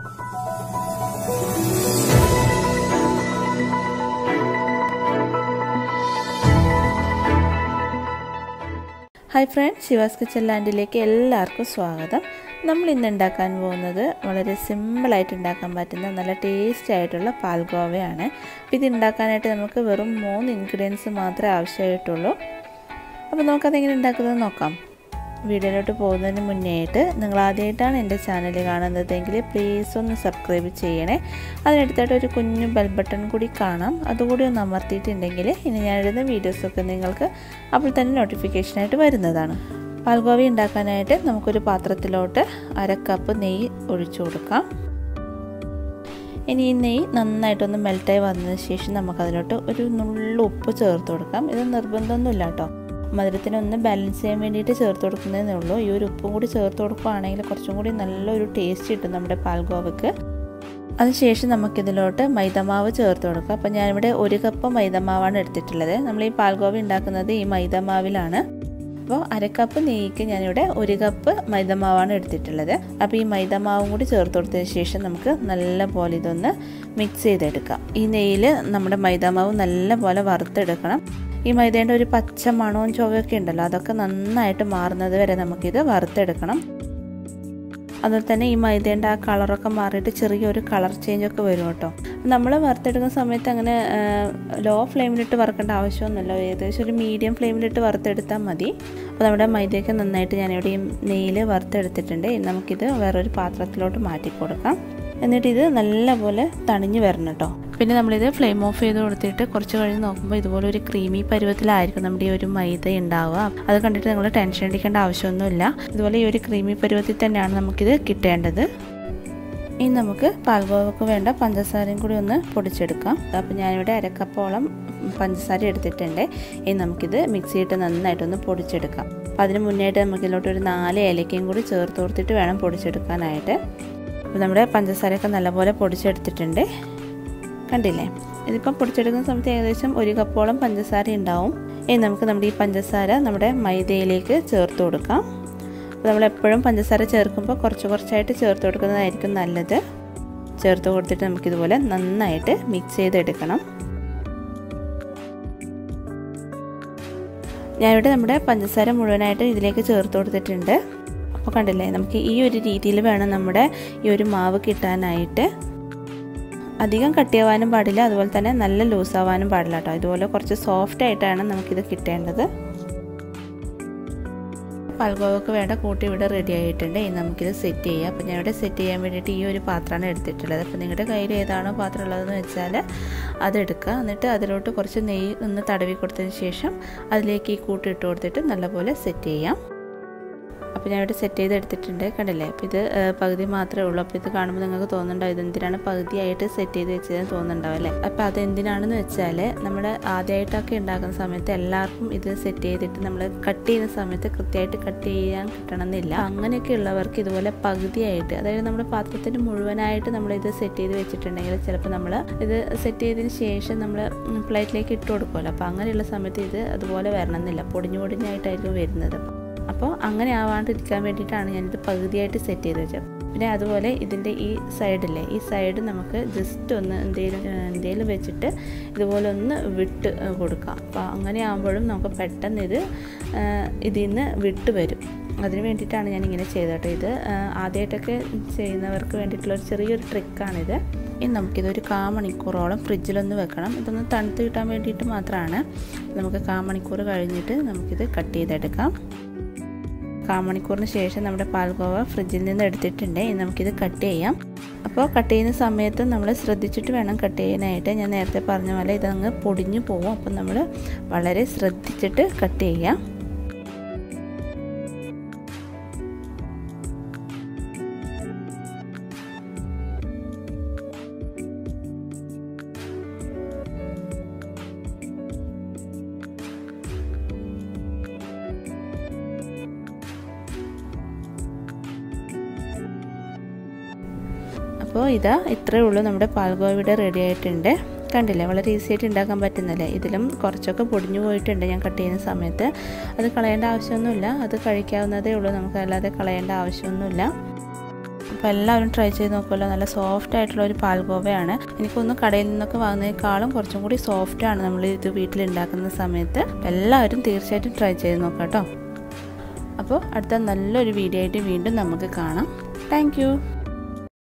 hi friends Sivas kitchen ലാൻഡിലേക്ക് എല്ലാവർക്കും സ്വാഗതം നമ്മൾ ഇന്ന് ഉണ്ടാക്കാൻ പോകുന്നത് വളരെ സിമ്പിളായിട്ട് ഉണ്ടാക്കാൻ പറ്റുന്ന നല്ല ടേസ്റ്റി ആയിട്ടുള്ള പാൽഗോവയാണ് അപ്പോൾ ഇത് ഉണ്ടാക്കാനായിട്ട് നമുക്ക് വെറും മൂന്ന് ഇൻഗ്രീഡിയൻസ് മാത്രമേ ആവശ്യമായിട്ടുള്ളൂ അപ്പോൾ നമുക്കതെങ്ങനെ ഉണ്ടാക്കുന്നത് നോക്കാം വീഡിയോയിലോട്ട് പോകുന്നതിന് മുന്നേ ആയിട്ട് നിങ്ങൾ ആദ്യമായിട്ടാണ് എൻ്റെ ചാനൽ കാണുന്നതെങ്കിൽ പ്ലീസ് ഒന്ന് സബ്സ്ക്രൈബ് ചെയ്യണേ അതിനടുത്തായിട്ട് ഒരു കുഞ്ഞു ബെൽ ബട്ടൺ കൂടി കാണാം അതുകൂടി ഒന്ന് അമർത്തിയിട്ടുണ്ടെങ്കിൽ ഇനി ഞാനിടുന്ന വീഡിയോസൊക്കെ നിങ്ങൾക്ക് അപ്പോൾ തന്നെ നോട്ടിഫിക്കേഷനായിട്ട് വരുന്നതാണ് പാൽഗോവി ഉണ്ടാക്കാനായിട്ട് നമുക്കൊരു പാത്രത്തിലോട്ട് അര കപ്പ് നെയ്യ് ഒഴിച്ചു കൊടുക്കാം ഇനി ഈ നെയ്യ് നന്നായിട്ടൊന്ന് മെൽറ്റായി വന്നതിന് ശേഷം നമുക്കതിലോട്ട് ഒരു നുള്ളു ഉപ്പ് ചേർത്ത് കൊടുക്കാം ഇത് നിർബന്ധമൊന്നുമില്ല കേട്ടോ മധുരത്തിനൊന്ന് ബാലൻസ് ചെയ്യാൻ വേണ്ടിയിട്ട് ചേർത്ത് കൊടുക്കുന്നതേ ഉള്ളൂ ഈ ഒരു ഉപ്പും കൂടി ചേർത്ത് കൊടുക്കുകയാണെങ്കിൽ കുറച്ചും കൂടി നല്ലൊരു ടേസ്റ്റ് കിട്ടും നമ്മുടെ പാൽഗോവയ്ക്ക് അതിനുശേഷം നമുക്കിതിലോട്ട് മൈദമാവ് ചേർത്ത് കൊടുക്കാം അപ്പോൾ ഞാനിവിടെ ഒരു കപ്പ് മൈദമാവാണ് എടുത്തിട്ടുള്ളത് നമ്മൾ ഈ പാൽഗോവ ഉണ്ടാക്കുന്നത് ഈ മൈദമാവിലാണ് അപ്പോൾ അര കപ്പ് നെയ്യ്ക്ക് ഞാനിവിടെ ഒരു കപ്പ് മൈദമാവാണ് എടുത്തിട്ടുള്ളത് അപ്പോൾ ഈ മൈദമാവും കൂടി ചേർത്ത് കൊടുത്തതിന് ശേഷം നമുക്ക് നല്ല പോലെ ഇതൊന്ന് മിക്സ് ചെയ്തെടുക്കാം ഈ നെയ്യിൽ നമ്മുടെ മൈദമാവ് നല്ല പോലെ വറുത്തെടുക്കണം ഈ മൈദേൻ്റെ ഒരു പച്ച മണവും ചുവയൊക്കെ ഉണ്ടല്ലോ അതൊക്കെ നന്നായിട്ട് മാറുന്നത് വരെ നമുക്കിത് വറുത്തെടുക്കണം അതുപോലെ തന്നെ ഈ മൈദേൻ്റെ ആ കളറൊക്കെ മാറിയിട്ട് ചെറിയൊരു കളർ ചേഞ്ച് ഒക്കെ വരും കേട്ടോ നമ്മൾ വറുത്തെടുക്കുന്ന സമയത്ത് അങ്ങനെ ലോ ഫ്ലെയിമിലിട്ട് വറുക്കേണ്ട ആവശ്യമൊന്നുമില്ല ഏകദേശം ഒരു മീഡിയം ഫ്ലെയിമിലിട്ട് വറുത്തെടുത്താൽ മതി അപ്പോൾ നമ്മുടെ മൈദയൊക്കെ നന്നായിട്ട് ഞാനിവിടെ ഈ നെയ്യിൽ വറുത്തെടുത്തിട്ടുണ്ട് നമുക്കിത് വേറൊരു പാത്രത്തിലോട്ട് മാറ്റി കൊടുക്കാം എന്നിട്ട് ഇത് നല്ലപോലെ തണിഞ്ഞ് വരണം കേട്ടോ പിന്നെ നമ്മളിത് ഫ്ലെയിം ഓഫ് ചെയ്ത് കൊടുത്തിട്ട് കുറച്ച് കഴിഞ്ഞ് നോക്കുമ്പോൾ ഇതുപോലെ ഒരു ക്രീമി പരുവത്തിലായിരിക്കും നമ്മുടെ ഈ ഒരു മൈദ ഉണ്ടാവുക അത് കണ്ടിട്ട് നിങ്ങൾ ടെൻഷൻ അടിക്കേണ്ട ആവശ്യമൊന്നുമില്ല ഇതുപോലെ ഈ ഒരു ക്രീമി പരുവത്തിൽ തന്നെയാണ് നമുക്കിത് കിട്ടേണ്ടത് ഇനി നമുക്ക് പാൽഗോവക്ക് വേണ്ട പഞ്ചസാരയും കൂടി ഒന്ന് പൊടിച്ചെടുക്കാം അപ്പോൾ ഞാനിവിടെ അരക്കപ്പോളം പഞ്ചസാര എടുത്തിട്ടുണ്ട് ഇനി നമുക്കിത് മിക്സിയിട്ട് നന്നായിട്ടൊന്ന് പൊടിച്ചെടുക്കാം അപ്പോൾ അതിന് മുന്നേയായിട്ട് നമുക്കിതിലോട്ട് ഒരു നാല് ഏലക്കയും കൂടി ചേർത്ത് കൊടുത്തിട്ട് വേണം പൊടിച്ചെടുക്കാനായിട്ട് അപ്പോൾ നമ്മുടെ പഞ്ചസാരയൊക്കെ നല്ലപോലെ പൊടിച്ചെടുത്തിട്ടുണ്ട് കണ്ടില്ലേ ഇതിപ്പം പൊടിച്ചെടുക്കുന്ന സമയത്ത് ഏകദേശം ഒരു കപ്പോളം പഞ്ചസാര ഉണ്ടാവും ഇനി നമുക്ക് നമ്മുടെ ഈ പഞ്ചസാര നമ്മുടെ മൈദയിലേക്ക് ചേർത്ത് കൊടുക്കാം അപ്പോൾ നമ്മളെപ്പോഴും പഞ്ചസാര ചേർക്കുമ്പോൾ കുറച്ച് കുറച്ചായിട്ട് ചേർത്ത് കൊടുക്കുന്നതായിരിക്കും നല്ലത് ചേർത്ത് കൊടുത്തിട്ട് നമുക്കിതുപോലെ നന്നായിട്ട് മിക്സ് ചെയ്തെടുക്കണം ഞാനിവിടെ നമ്മുടെ പഞ്ചസാര മുഴുവനായിട്ട് ഇതിലേക്ക് ചേർത്ത് കൊടുത്തിട്ടുണ്ട് അപ്പോൾ കണ്ടില്ലേ നമുക്ക് ഈ ഒരു രീതിയിൽ വേണം നമ്മുടെ ഈ ഒരു മാവ് കിട്ടാനായിട്ട് അധികം കട്ടിയാവാനും പാടില്ല അതുപോലെ തന്നെ നല്ല ലൂസാവാനും പാടില്ല കേട്ടോ ഇതുപോലെ കുറച്ച് സോഫ്റ്റ് ആയിട്ടാണ് നമുക്കിത് കിട്ടേണ്ടത് പാൽഗോവക്ക് വേണ്ട കൂട്ടി ഇവിടെ റെഡി ആയിട്ടുണ്ട് ഇനി നമുക്കിത് സെറ്റ് ചെയ്യാം അപ്പോൾ ഞാൻ ഇവിടെ സെറ്റ് ചെയ്യാൻ വേണ്ടിയിട്ട് ഈ ഒരു പാത്രമാണ് എടുത്തിട്ടുള്ളത് അപ്പോൾ നിങ്ങളുടെ കയ്യിൽ ഏതാണോ പാത്രം ഉള്ളതെന്ന് വെച്ചാൽ അതെടുക്കുക എന്നിട്ട് അതിലോട്ട് കുറച്ച് നെയ്യ് ഒന്ന് തടവി കൊടുത്തതിന് ശേഷം അതിലേക്ക് ഈ കൂട്ടി ഇട്ട് കൊടുത്തിട്ട് നല്ലപോലെ സെറ്റ് ചെയ്യാം അപ്പോൾ ഞാൻ ഇവിടെ സെറ്റ് ചെയ്ത് എടുത്തിട്ടുണ്ട് കണ്ടില്ലേ അപ്പോൾ ഇത് പകുതി മാത്രമേ ഉള്ളൂ അപ്പോൾ ഇത് കാണുമ്പോൾ നിങ്ങൾക്ക് തോന്നുന്നുണ്ടാവും ഇതെന്തിനാണ് പകുതിയായിട്ട് സെറ്റ് ചെയ്ത് വെച്ചതെന്ന് തോന്നുന്നുണ്ടാവും അല്ലേ അപ്പോൾ അതെന്തിനാണെന്ന് വെച്ചാൽ നമ്മൾ ആദ്യമായിട്ടൊക്കെ ഉണ്ടാക്കുന്ന സമയത്ത് എല്ലാവർക്കും ഇത് സെറ്റ് ചെയ്തിട്ട് നമ്മൾ കട്ട് ചെയ്യുന്ന സമയത്ത് കൃത്യമായിട്ട് കട്ട് ചെയ്യാൻ കിട്ടണമെന്നില്ല അങ്ങനെയൊക്കെ ഉള്ളവർക്ക് ഇതുപോലെ പകുതിയായിട്ട് അതായത് നമ്മുടെ പാത്രത്തിന് മുഴുവനായിട്ട് നമ്മൾ ഇത് സെറ്റ് ചെയ്ത് വെച്ചിട്ടുണ്ടെങ്കിൽ ചിലപ്പോൾ നമ്മൾ ഇത് സെറ്റ് ചെയ്തതിന് ശേഷം നമ്മൾ പ്ലേറ്റിലേക്ക് ഇട്ട് കൊടുക്കുമല്ലോ അപ്പോൾ അങ്ങനെയുള്ള സമയത്ത് ഇത് അതുപോലെ വരണമെന്നില്ല പൊടിഞ്ഞു പൊടിഞ്ഞായിട്ടായിരിക്കും വരുന്നത് അപ്പോൾ അങ്ങനെ ആവാണ്ടിരിക്കാൻ വേണ്ടിയിട്ടാണ് ഞാനിത് പകുതിയായിട്ട് സെറ്റ് ചെയ്ത് വെച്ചത് പിന്നെ അതുപോലെ ഇതിൻ്റെ ഈ സൈഡില്ലേ ഈ സൈഡ് നമുക്ക് ജസ്റ്റ് ഒന്ന് എന്തെങ്കിലും എന്തെങ്കിലും വെച്ചിട്ട് ഇതുപോലെ ഒന്ന് വിട്ട് കൊടുക്കാം അപ്പോൾ അങ്ങനെ ആകുമ്പോഴും നമുക്ക് പെട്ടെന്ന് ഇത് ഇതിൽ നിന്ന് വിട്ട് വരും അതിന് വേണ്ടിയിട്ടാണ് ഞാൻ ഇങ്ങനെ ചെയ്തത് കേട്ടോ ഇത് ആദ്യമായിട്ടൊക്കെ ചെയ്യുന്നവർക്ക് വേണ്ടിയിട്ടുള്ള ഒരു ചെറിയൊരു ട്രിക്കാണിത് ഇനി നമുക്കിതൊരു കാ മണിക്കൂറോളം ഫ്രിഡ്ജിലൊന്ന് വെക്കണം ഇതൊന്ന് തണുത്ത് കിട്ടാൻ വേണ്ടിയിട്ട് മാത്രമാണ് നമുക്ക് കാ മണിക്കൂർ കഴിഞ്ഞിട്ട് നമുക്കിത് കട്ട് ചെയ്തെടുക്കാം കാമണിക്കൂറിന് ശേഷം നമ്മുടെ പാൽഗോവ ഫ്രിഡ്ജിൽ നിന്ന് എടുത്തിട്ടുണ്ട് ഇനി നമുക്കിത് കട്ട് ചെയ്യാം അപ്പോൾ കട്ട് ചെയ്യുന്ന സമയത്ത് നമ്മൾ ശ്രദ്ധിച്ചിട്ട് വേണം കട്ട് ചെയ്യാനായിട്ട് ഞാൻ നേരത്തെ പറഞ്ഞ പോലെ ഇതങ്ങ് പൊടിഞ്ഞു പോകും അപ്പം നമ്മൾ വളരെ ശ്രദ്ധിച്ചിട്ട് കട്ട് ചെയ്യാം അപ്പോൾ ഇതാ ഇത്രയേ ഉള്ളൂ നമ്മുടെ പാൽഗോവയുടെ റെഡി ആയിട്ടുണ്ട് കണ്ടില്ലേ വളരെ ഈസി ആയിട്ട് ഉണ്ടാക്കാൻ പറ്റുന്നില്ലേ ഇതിലും കുറച്ചൊക്കെ പൊടിഞ്ഞു പോയിട്ടുണ്ട് ഞാൻ കട്ട് ചെയ്യുന്ന സമയത്ത് അത് കളയേണ്ട ആവശ്യമൊന്നുമില്ല അത് കഴിക്കാവുന്നതേ ഉള്ളൂ നമുക്ക് അല്ലാതെ കളയേണ്ട ആവശ്യമൊന്നുമില്ല അപ്പോൾ എല്ലാവരും ട്രൈ ചെയ്ത് നോക്കുമല്ലോ നല്ല സോഫ്റ്റ് ആയിട്ടുള്ള ഒരു പാൽഗോവയാണ് എനിക്കൊന്ന് കടയിൽ നിന്നൊക്കെ വാങ്ങുന്നതിനേക്കാളും കുറച്ചും കൂടി സോഫ്റ്റാണ് നമ്മൾ ഇത് വീട്ടിലുണ്ടാക്കുന്ന സമയത്ത് എല്ലാവരും തീർച്ചയായിട്ടും ട്രൈ ചെയ്ത് നോക്കാം കേട്ടോ അപ്പോൾ അടുത്ത നല്ലൊരു വീഡിയോ ആയിട്ട് വീണ്ടും നമുക്ക് കാണാം താങ്ക്